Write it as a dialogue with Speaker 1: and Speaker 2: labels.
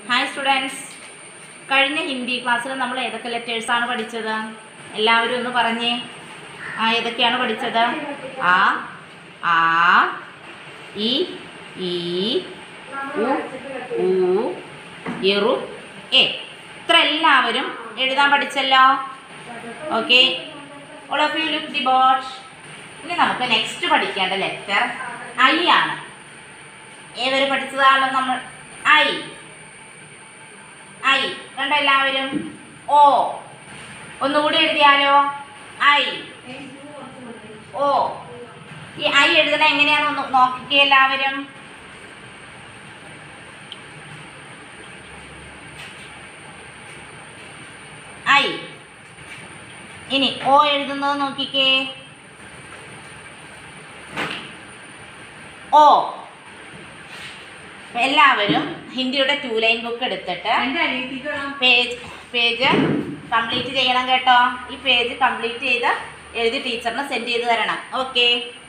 Speaker 1: hi students കഴിഞ്ഞ ഹിന്ദി ക്ലാസ്സിൽ നമ്മൾ ഏതൊക്കെ ലെറ്റേഴ്സാണ് പഠിച്ചത് എല്ലാവരും ഒന്ന് പറഞ്ഞേ ആ ഏതൊക്കെയാണ് പഠിച്ചത് ആ ആ ഇ ഈ ഉ ഊ ഇറു എ ഇത്ര എല്ലാവരും എഴുതാൻ പഠിച്ചല്ലോ okay all of you look the board ഇനി നമുക്ക് നെക്സ്റ്റ് പഠിക്കേണ്ട ലെറ്റർ ഐ ആണ് ഏവര് പഠിച്ചതാണല്ലോ നമ്മൾ ഐ ഐ കണ്ടോ എല്ലാവരും ഓ ഒന്നുകൂടി എഴുതിയാലോ ഐ ഓ ഈ ഐ എഴുതണ എങ്ങനെയാണെന്ന് ഒന്ന് നോക്കിക്കേ എല്ലാവരും ഐ ഇനി ഓ എഴുതുന്നത് നോക്കിക്കേ ഓ അപ്പൊ എല്ലാവരും ഹിന്ദിയുടെ ടു ലൈൻ ബുക്ക് എടുത്തിട്ട് പേജ് പേജ് കംപ്ലീറ്റ് ചെയ്യണം കേട്ടോ ഈ പേജ് കംപ്ലീറ്റ് ചെയ്ത് എഴുതി ടീച്ചറിന് സെൻഡ് ചെയ്ത് തരണം ഓക്കെ